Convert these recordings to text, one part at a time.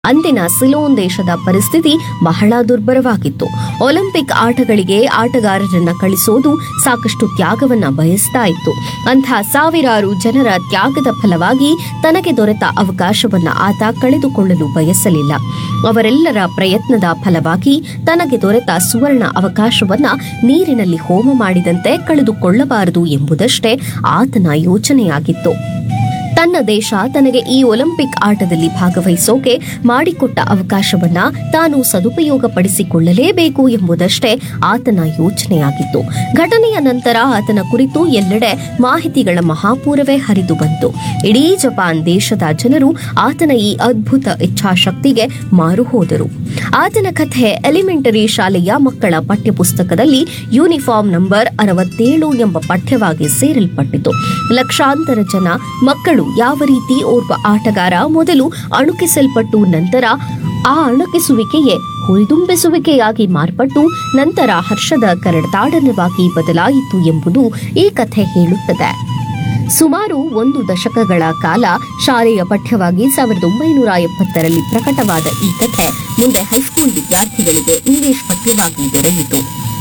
ಅಂದಿನ ಸಿಲೋನ್ ದೇಶದ ಪರಿಸ್ಥಿತಿ ಬಹಳ ದುರ್ಬರವಾಗಿತ್ತು ಒಲಿಂಪಿಕ್ ಆಟಗಳಿಗೆ ಆಟಗಾರರನ್ನ ಕಳಿಸೋದು ಸಾಕಷ್ಟು ತ್ಯಾಗವನ್ನ ಬಯಸ್ತಾ ಇತ್ತು ಅಂಥ ಸಾವಿರಾರು ಜನರ ತ್ಯಾಗದ ಫಲವಾಗಿ ತನಗೆ ದೊರೆತ ಅವಕಾಶವನ್ನ ಆತ ಕಳೆದುಕೊಳ್ಳಲು ಬಯಸಲಿಲ್ಲ ಅವರೆಲ್ಲರ ಪ್ರಯತ್ನದ ಫಲವಾಗಿ ತನಗೆ ದೊರೆತ ಸುವರ್ಣ ಅವಕಾಶವನ್ನ ನೀರಿನಲ್ಲಿ ಹೋಮ ಮಾಡಿದಂತೆ ಕಳೆದುಕೊಳ್ಳಬಾರದು ಎಂಬುದಷ್ಟೇ ಆತನ ಯೋಚನೆಯಾಗಿತ್ತು ತನ್ನ ದೇಶ ತನಗೆ ಈ ಒಲಿಂಪಿಕ್ ಆಟದಲ್ಲಿ ಭಾಗವಹಿಸೋಕೆ ಮಾಡಿಕೊಟ್ಟ ಅವಕಾಶವನ್ನ ತಾನು ಸದುಪಯೋಗಪಡಿಸಿಕೊಳ್ಳಲೇಬೇಕು ಎಂಬುದಷ್ಟೇ ಆತನ ಯೋಚನೆಯಾಗಿತ್ತು ಘಟನೆಯ ನಂತರ ಆತನ ಕುರಿತು ಎಲ್ಲೆಡೆ ಮಾಹಿತಿಗಳ ಮಹಾಪೂರವೇ ಹರಿದು ಬಂತು ಇಡೀ ಜಪಾನ್ ದೇಶದ ಜನರು ಆತನ ಈ ಅದ್ಭುತ ಇಚ್ಛಾಶಕ್ತಿಗೆ ಮಾರು ಹೋದರು ಆತನ ಕಥೆ ಎಲಿಮೆಂಟರಿ ಶಾಲೆಯ ಮಕ್ಕಳ ಪಠ್ಯಪುಸ್ತಕದಲ್ಲಿ ಯೂನಿಫಾರ್ಮ್ ನಂಬರ್ ಅರವತ್ತೇಳು ಎಂಬ ಪಠ್ಯವಾಗಿ ಸೇರಲ್ಪಟ್ಟಿತು ಲಕ್ಷಾಂತರ ಜನ ಮಕ್ಕಳು ಯಾವ ರೀತಿ ಓರ್ವ ಆಟಗಾರ ಮೊದಲು ಅಣುಕಿಸಲ್ಪಟ್ಟು ನಂತರ ಆ ಅಣುಕಿಸುವಿಕೆಯೇ ಹುರಿದುಂಬಿಸುವಿಕೆಯಾಗಿ ಮಾರ್ಪಟ್ಟು ನಂತರ ಹರ್ಷದ ಕರಡತಾಡನವಾಗಿ ಬದಲಾಯಿತು ಎಂಬುದು ಈ ಕಥೆ ಹೇಳುತ್ತದೆ ಸುಮಾರು ಒಂದು ದಶಕಗಳ ಕಾಲ ಶಾಲೆಯ ಪಠ್ಯವಾಗಿ ಸಾವಿರದ ಒಂಬೈನೂರ ಎಪ್ಪತ್ತರಲ್ಲಿ ಪ್ರಕಟವಾದ ಈ ಕಥೆ ಮುಂದೆ ಹೈಸ್ಕೂಲ್ ವಿದ್ಯಾರ್ಥಿಗಳಿಗೆ ಇಂಗ್ಲಿಷ್ ಪಠ್ಯವಾಗಿ ದೊರೆಯಿತು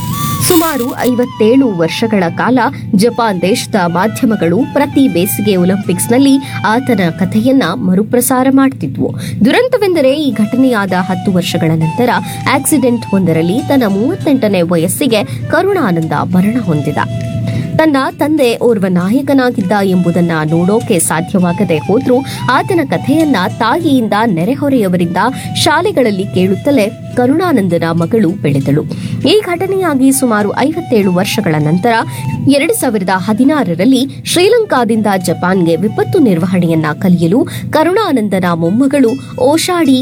ಸುಮಾರು ಐವತ್ತೇಳು ವರ್ಷಗಳ ಕಾಲ ಜಪಾನ್ ದೇಶದ ಮಾಧ್ಯಮಗಳು ಪ್ರತಿ ಬೇಸಿಗೆ ಒಲಿಂಪಿಕ್ಸ್ನಲ್ಲಿ ಆತನ ಕಥೆಯನ್ನ ಮರುಪ್ರಸಾರ ಮಾಡ್ತಿದ್ವು ದುರಂತವೆಂದರೆ ಈ ಘಟನೆಯಾದ ಹತ್ತು ವರ್ಷಗಳ ನಂತರ ಆಕ್ಸಿಡೆಂಟ್ ಒಂದರಲ್ಲಿ ತನ್ನ ಮೂವತ್ತೆಂಟನೇ ವಯಸ್ಸಿಗೆ ಕರುಣಾನಂದ ಮರಣ ಹೊಂದಿದ ತನ್ನ ತಂದೆ ಓರ್ವ ನಾಯಕನಾಗಿದ್ದ ಎಂಬುದನ್ನ ನೋಡೋಕೆ ಸಾಧ್ಯವಾಗದೆ ಹೋದ್ರೂ ಆತನ ಕಥೆಯನ್ನ ತಾಯಿಯಿಂದ ನೆರೆಹೊರೆಯವರಿಂದ ಶಾಲೆಗಳಲ್ಲಿ ಕೇಳುತ್ತಲೇ ಕರುಣಾನಂದನ ಮಗಳು ಬೆಳೆದಳು ಈ ಘಟನೆಯಾಗಿ ಸುಮಾರು ಐವತ್ತೇಳು ವರ್ಷಗಳ ನಂತರ ಎರಡು ಸಾವಿರದ ಹದಿನಾರರಲ್ಲಿ ಶ್ರೀಲಂಕಾದಿಂದ ಜಪಾನ್ಗೆ ವಿಪತ್ತು ನಿರ್ವಹಣೆಯನ್ನ ಕಲಿಯಲು ಕರುಣಾನಂದನ ಮೊಮ್ಮಗಳು ಓಶಾಡಿ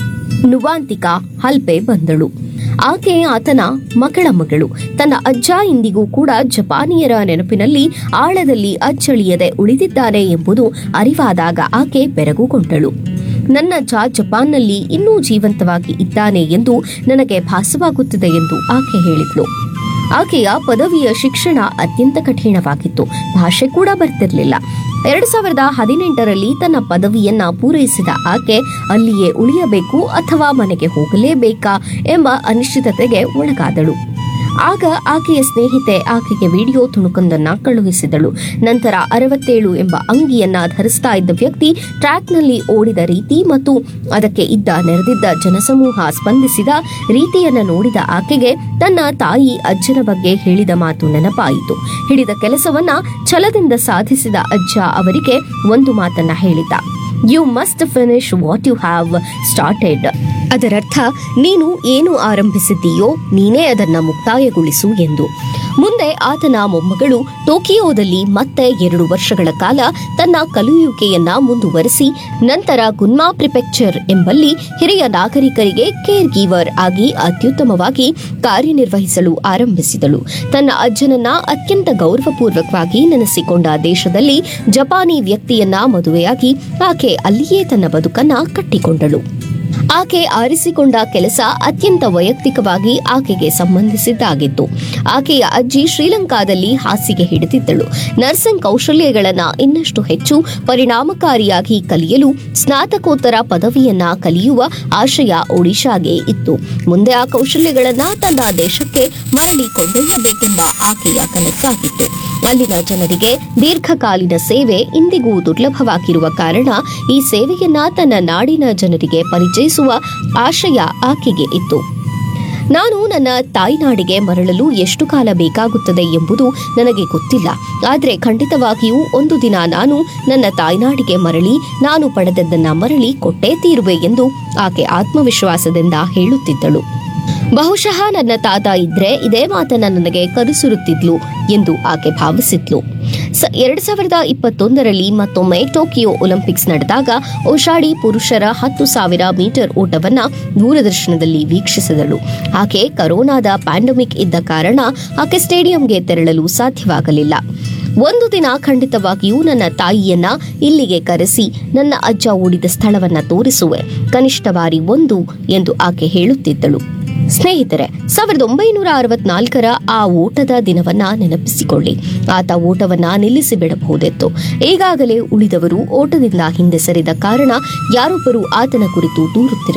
ನುವಾಂತಿಕಾ ಹಲ್ಪೆ ಬಂದಳು ಆಕೆ ಆತನ ಮಗಳ ಮಗಳು ತನ್ನ ಅಜ್ಜ ಇಂದಿಗೂ ಕೂಡ ಜಪಾನಿಯರ ನೆನಪಿನಲ್ಲಿ ಆಳದಲ್ಲಿ ಅಚ್ಚಳಿಯದೆ ಉಳಿದಿದ್ದಾನೆ ಎಂಬುದು ಅರಿವಾದಾಗ ಆಕೆ ಬೆರಗುಗೊಂಡಳು ನನ್ನಜ್ಜ ಜಪಾನ್ನಲ್ಲಿ ಇನ್ನೂ ಜೀವಂತವಾಗಿ ಇದ್ದಾನೆ ಎಂದು ನನಗೆ ಭಾಸವಾಗುತ್ತಿದೆ ಎಂದು ಆಕೆ ಹೇಳಿದ್ಲು ಆಕೆಯ ಪದವಿಯ ಶಿಕ್ಷಣ ಅತ್ಯಂತ ಕಠಿಣವಾಗಿತ್ತು ಭಾಷೆ ಕೂಡ ಬರ್ತಿರ್ಲಿಲ್ಲ ಎರಡ್ ಸಾವಿರದ ಹದಿನೆಂಟರಲ್ಲಿ ತನ್ನ ಪದವಿಯನ್ನ ಪೂರೈಸಿದ ಆಕೆ ಅಲ್ಲಿಯೇ ಉಳಿಯಬೇಕು ಅಥವಾ ಮನೆಗೆ ಹೋಗಲೇಬೇಕಾ ಎಂಬ ಅನಿಶ್ಚಿತತೆಗೆ ಒಳಗಾದಳು ಆಗ ಆಕೆಯ ಸ್ನೇಹಿತೆ ಆಕೆಗೆ ವಿಡಿಯೋ ತುಣುಕೊಂದನ್ನ ಕಳುಹಿಸಿದಳು ನಂತರ ಅರವತ್ತೇಳು ಎಂಬ ಅಂಗಿಯನ್ನ ಧರಿಸ್ತಾ ಇದ್ದ ವ್ಯಕ್ತಿ ಟ್ರ್ಯಾಕ್ನಲ್ಲಿ ಓಡಿದ ರೀತಿ ಮತ್ತು ಅದಕ್ಕೆ ಇದ್ದ ನೆರೆದಿದ್ದ ಜನಸಮೂಹ ಸ್ಪಂದಿಸಿದ ರೀತಿಯನ್ನ ನೋಡಿದ ಆಕೆಗೆ ತನ್ನ ತಾಯಿ ಅಜ್ಜನ ಬಗ್ಗೆ ಹೇಳಿದ ಮಾತು ನೆನಪಾಯಿತು ಹಿಡಿದ ಕೆಲಸವನ್ನ ಛಲದಿಂದ ಸಾಧಿಸಿದ ಅಜ್ಜ ಅವರಿಗೆ ಒಂದು ಮಾತನ್ನ ಹೇಳಿದ್ದ you must finish what you have started ಅದರರ್ಥ ನೀನು ಏನು ಆರಂಭಿಸಿದ್ದೀಯೋ ನೀನೇ ಅದನ್ನ ಮುಕ್ತಾಯಗೊಳಿಸು ಎಂದು ಮುಂದೆ ಆತನ ಮೊಮ್ಮಗಳು ಟೋಕಿಯೋದಲ್ಲಿ ಮತ್ತೆ ಎರಡು ವರ್ಷಗಳ ಕಾಲ ತನ್ನ ಕಲಿಯುವಿಕೆಯನ್ನ ಮುಂದುವರೆಸಿ ನಂತರ ಗುನ್ಮಾ ಪ್ರಿಪೆಕ್ಚರ್ ಎಂಬಲ್ಲಿ ಹಿರಿಯ ನಾಗರಿಕರಿಗೆ ಕೇರ್ ಗೀವರ್ ಆಗಿ ಅತ್ಯುತ್ತಮವಾಗಿ ಕಾರ್ಯನಿರ್ವಹಿಸಲು ಆರಂಭಿಸಿದಳು ತನ್ನ ಅಜ್ಜನನ್ನ ಅತ್ಯಂತ ಗೌರವಪೂರ್ವಕವಾಗಿ ನೆನೆಸಿಕೊಂಡ ದೇಶದಲ್ಲಿ ಜಪಾನಿ ವ್ಯಕ್ತಿಯನ್ನ ಮದುವೆಯಾಗಿ ಆಕೆ ಅಲ್ಲಿಯೇ ತನ್ನ ಬದುಕನ್ನ ಕಟ್ಟಿಕೊಂಡಳು ಆಕೆ ಆರಿಸಿಕೊಂಡ ಕೆಲಸ ಅತ್ಯಂತ ವೈಯಕ್ತಿಕವಾಗಿ ಆಕೆಗೆ ಸಂಬಂಧಿಸಿದ್ದಾಗಿತ್ತು ಆಕೆಯ ಅಜ್ಜಿ ಶ್ರೀಲಂಕಾದಲ್ಲಿ ಹಾಸಿಗೆ ಹಿಡಿದಿದ್ದಳು ನರ್ಸಿಂಗ್ ಕೌಶಲ್ಯಗಳನ್ನ ಇನ್ನಷ್ಟು ಹೆಚ್ಚು ಪರಿಣಾಮಕಾರಿಯಾಗಿ ಕಲಿಯಲು ಸ್ನಾತಕೋತ್ತರ ಪದವಿಯನ್ನ ಕಲಿಯುವ ಆಶಯ ಒಡಿಶಾಗೆ ಇತ್ತು ಮುಂದೆ ಆ ಕೌಶಲ್ಯಗಳನ್ನ ತನ್ನ ದೇಶಕ್ಕೆ ಮರಳಿ ಕೊಂಡೊಯ್ಯಬೇಕೆಂಬ ಆಕೆಯ ಕನಸಾಗಿತ್ತು ಅಲ್ಲಿನ ಜನರಿಗೆ ದೀರ್ಘಕಾಲೀನ ಸೇವೆ ಇಂದಿಗೂ ದುರ್ಲಭವಾಗಿರುವ ಕಾರಣ ಈ ಸೇವೆಯನ್ನ ತನ್ನ ನಾಡಿನ ಜನರಿಗೆ ಪರಿಚಯಿಸುವ ಆಶಯ ಆಕೆಗೆ ಇತ್ತು ನಾನು ನನ್ನ ತಾಯ್ನಾಡಿಗೆ ಮರಳಲು ಎಷ್ಟು ಕಾಲ ಬೇಕಾಗುತ್ತದೆ ಎಂಬುದು ನನಗೆ ಗೊತ್ತಿಲ್ಲ ಆದರೆ ಖಂಡಿತವಾಗಿಯೂ ಒಂದು ದಿನ ನಾನು ನನ್ನ ತಾಯ್ನಾಡಿಗೆ ಮರಳಿ ನಾನು ಪಡೆದದ್ದನ್ನ ಮರಳಿ ಕೊಟ್ಟೇ ತೀರುವೆ ಎಂದು ಆಕೆ ಆತ್ಮವಿಶ್ವಾಸದಿಂದ ಹೇಳುತ್ತಿದ್ದಳು ಬಹುಶಃ ನನ್ನ ತಾತ ಇದ್ರೆ ಇದೇ ಮಾತನ್ನ ನನಗೆ ಕರುಸುರುತ್ತಿದ್ಲು ಎಂದು ಆಕೆ ಭಾವಿಸಿದ್ಲು ಸ ಎರಡ್ ಸಾವಿರದ ಇಪ್ಪತ್ತೊಂದರಲ್ಲಿ ಮತ್ತೊಮ್ಮೆ ಟೋಕಿಯೋ ಒಲಿಂಪಿಕ್ಸ್ ನಡೆದಾಗ ಓಶಾಡಿ ಪುರುಷರ ಹತ್ತು ಸಾವಿರ ಮೀಟರ್ ಓಟವನ್ನ ದೂರದರ್ಶನದಲ್ಲಿ ವೀಕ್ಷಿಸಿದಳು ಆಕೆ ಕರೋನಾದ ಪ್ಯಾಂಡಮಿಕ್ ಇದ್ದ ಕಾರಣ ಆಕೆ ಸ್ಟೇಡಿಯಂಗೆ ತೆರಳಲು ಸಾಧ್ಯವಾಗಲಿಲ್ಲ ಒಂದು ದಿನ ಖಂಡಿತವಾಗಿಯೂ ನನ್ನ ತಾಯಿಯನ್ನ ಇಲ್ಲಿಗೆ ಕರೆಸಿ ನನ್ನ ಅಜ್ಜ ಓಡಿದ ಸ್ಥಳವನ್ನ ತೋರಿಸುವೆ ಕನಿಷ್ಠ ಬಾರಿ ಒಂದು ಎಂದು ಆಕೆ ಹೇಳುತ್ತಿದ್ದಳು ಸ್ನೇಹಿತರೆ ಸಾವಿರದ ಒಂಬೈನೂರ ಅರವತ್ನಾಲ್ಕರ ಆ ಓಟದ ದಿನವನ್ನ ನೆನಪಿಸಿಕೊಳ್ಳಿ ಆತ ಓಟವನ್ನ ನಿಲ್ಲಿಸಿ ಬಿಡಬಹುದಿತ್ತು ಈಗಾಗಲೇ ಉಳಿದವರು ಓಟದಿಂದ ಹಿಂದೆ ಸರಿದ ಕಾರಣ ಯಾರೊಬ್ಬರು ಆತನ ಕುರಿತು ದೂರುತ್ತಿರಲಿಲ್ಲ